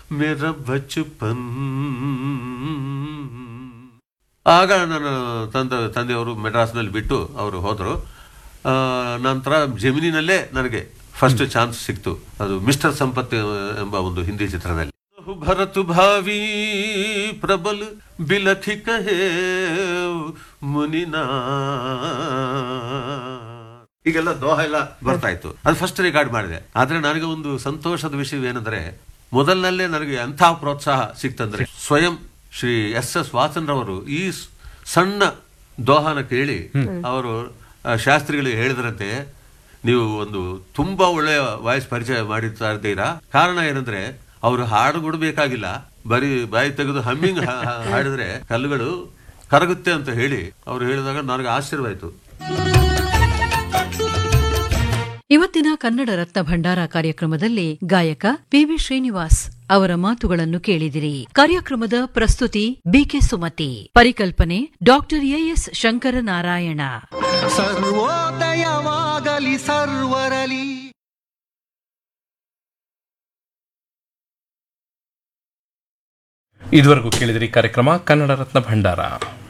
ಮೇರ ಬಚಪನ್ ಆಗ ನನ್ನ ತಂದೆ ತಂದೆಯವರು ಮೆಡ್ರಾಸ್ನಲ್ಲಿ ಬಿಟ್ಟು ಅವರು ಹೋದರು ನಂತರ ಜಮಿನಿನಲ್ಲೇ ನನಗೆ ಫಸ್ಟ್ ಚಾನ್ಸ್ ಸಿಕ್ತು ಅದು ಮಿಸ್ಟರ್ ಸಂಪತ್ ಎಂಬ ಒಂದು ಹಿಂದಿ ಚಿತ್ರದಲ್ಲಿ ಭರತ್ ಭಾವಿ ಪ್ರಬಲ್ ಬಿಲಖಿ ಕಹೇ ಮುನಿನಾ ಈಗೆಲ್ಲ ದೋಹ ಎಲ್ಲ ಬರ್ತಾ ಇತ್ತು ಅದು ಫಸ್ಟ್ ರೆಕಾರ್ಡ್ ಮಾಡಿದೆ ಆದ್ರೆ ನನಗೆ ಒಂದು ಸಂತೋಷದ ವಿಷಯವೇನೆಂದರೆ ಮೊದಲನಲ್ಲೇ ನನಗೆ ಅಂಥ ಪ್ರೋತ್ಸಾಹ ಸಿಕ್ತಂದ್ರೆ ಸ್ವಯಂ ಶ್ರೀ ಎಸ್ ಎಸ್ ವಾಸನ್ರವರು ಈ ಸ್- ಸಣ್ಣ ದೋಹನ ಕೇಳಿ ಅವರು ಆ, ಶಾಸ್ತ್ರಿಗಳಿಗೆ ಹೇಳಿದ್ರಂತೆ ನೀವು ಒಂದು ತುಂಬಾ ಒಳ್ಳೆಯ ವಾಯ್ಸ್ ಪರಿಚಯ ಮಾಡಿರ್ತಾ ಇದ್ದೀರಾ ಕಾರಣ ಏನಂದ್ರೆ ಅವರು ಹಾಡು ಕೊಡಬೇಕಾಗಿಲ್ಲ ಬರೀ ಬಾಯಿ ತೆಗೆದು ಹಮ್ಮಿಂಗ್ ಹಾಡಿದ್ರೆ ಕಲ್ಲುಗಳು ಕರಗುತ್ತೆ ಅಂತ ಹೇಳಿ ಅವರು ಹೇಳಿದಾಗ ನನಗೆ ಆಶ್ಚರ್ಯವಾಯಿತು ಇವತ್ತಿನ ಕನ್ನಡ ರತ್ನ ಭಂಡಾರ ಕಾರ್ಯಕ್ರಮದಲ್ಲಿ ಗಾಯಕ ಪಿವಿ ಶ್ರೀನಿವಾಸ್ ಅವರ ಮಾತುಗಳನ್ನು ಕೇಳಿದಿರಿ ಕಾರ್ಯಕ್ರಮದ ಪ್ರಸ್ತುತಿ ಬಿಕೆ ಸುಮತಿ ಪರಿಕಲ್ಪನೆ ಡಾಕ್ಟರ್ ಎಎಸ್ ಶಂಕರನಾರಾಯಣ ಸರ್ವೋದಯವಾಗಲಿ ಸರ್ವರಲಿ ಇದುವರೆಗೂ ಕೇಳಿದಿರಿ ಕಾರ್ಯಕ್ರಮ ಕನ್ನಡ ರತ್ನ ಭಂಡಾರ